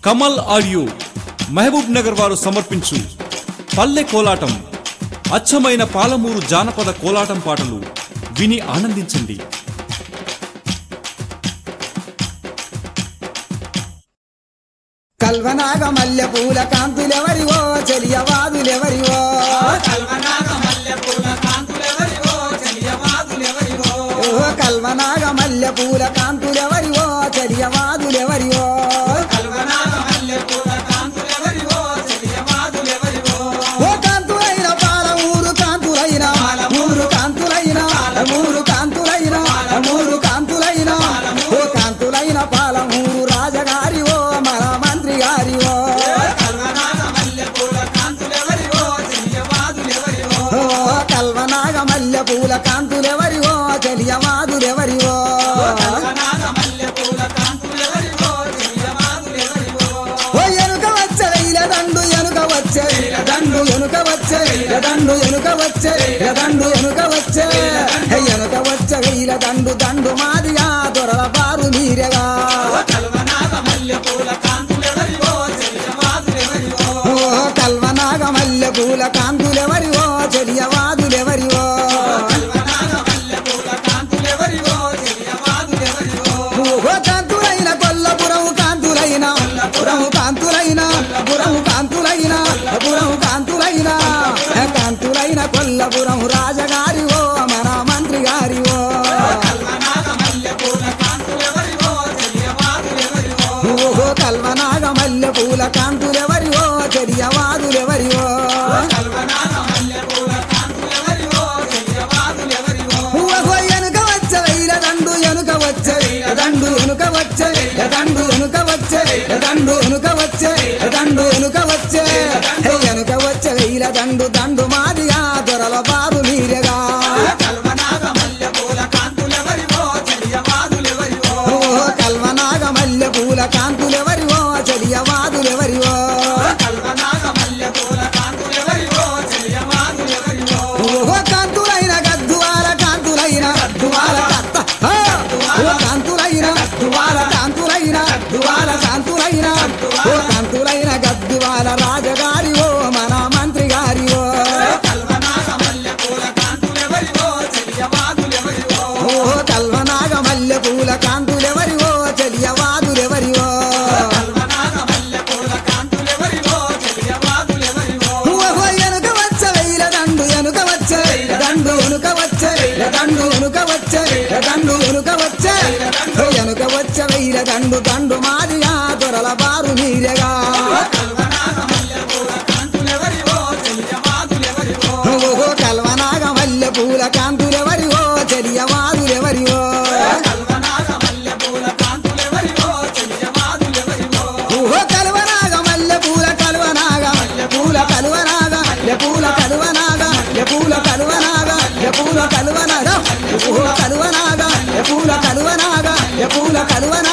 Kamal audio Mahabub Nagar వారు సమర్పించు పల్లె కోలాటం అచ్చమైన పాలమూరు జానపద కోలాటం పాటలు విని ఆనందించండి కల్వనాగ మల్లె పూల కాంతులెవరివో చెలియవాదులెవరివో ఓ కల్వనాగ మల్లె పూల కాంతులెవరివో చెలియవాదులెవరివో ఓ కాంతులైన పాల ఊరు కాంతులైన ఊరు కాంతులైన ఊరు కాంతులైన ఊరు కాంతులైన ఓ కాంతులైన పాల ఊరు రాజగారివో మన మంత్రి గారివో ఓ కల్వనాగ మల్లె పూల కాంతులెవరివో చెలియవాదులెవరివో ఓ ఎనుక వచ్చే ఇల దండు ఎనుక వచ్చే దండు ఎనుక వచ్చే దండు ఎనుక వచ్చే దండు ఎనుక వచ్చే హే, ఎనుక వచ్చే ఇల దండు దండు మాదిగా దొరల బారు మీరెగా ఓ కల్వనాగ మల్లె పూల కాంతులెవరివో చెలియవాదులెవరివో ఓ కాంతులైన కొల్లపురము కాంతులైన పురము కాంతులైన పురము కాంతులైన పురము కాంతులైన కాంతులైన కొల్లపురము రాజగారివో మన మంత్రి గారివో ఓహో కల్వనాగ మల్లె పూల కాంతులెవరివో చెరియవాదులెవరివో ఓహో ఎనుక వచ్చే వైల దండు ఎనుక వచ్చే దండు ఎనుక వచ్చే దండు ఎనుక వచ్చే దండు ఎనుక వచ్చే దండు ఎనుక వచ్చే హే, ఎనుక వచ్చే వైల దండు దండు మాదిగా దొరల బారు నీరెగా ఓహో కల్వనాగ మల్లె పూల కాంతులెవరివో చెరియవాదులెవరివో ఓహో కాంతులైన గద్దువాల కాంతులైన గద్దువాల కత్త హా! ఓ కాంతులైన గద్దువాల కాంతులైన గద్దువాల కాంతులైన ఓ కాంతులైన గద్దువాల రాజగారి ఓ మన మంత్రి గారి ఓ ఓ కల్వనాగ మల్లె పూల కాంతులెవరివో చెలియవాదులెవరివో ఓహో ఎనుక వచ్చే వైల దండు ఎనుక వచ్చే దండు ఎనుక వచ్చే దండు ఎనుక వచ్చే దండు ఎనుక వచ్చే ఓ ఎనుక వచ్చే వైల దండు దండు మాదిగా దొరల బారు నీరెగా ఓహో కల్వనాగ మల్లె పూల కాంతులెవరివో చెరియవాదులెవరివో ఓహో కలువనాగ మల్లె పూల కలువనాగ పూల కలువనాగ లె పూల కలువనాగ లె పూల కలువనాగ లె పూల కలువనాగ ఓహో కలువనాగ లె పూల కలువనాగ లె పూల కలువనాగ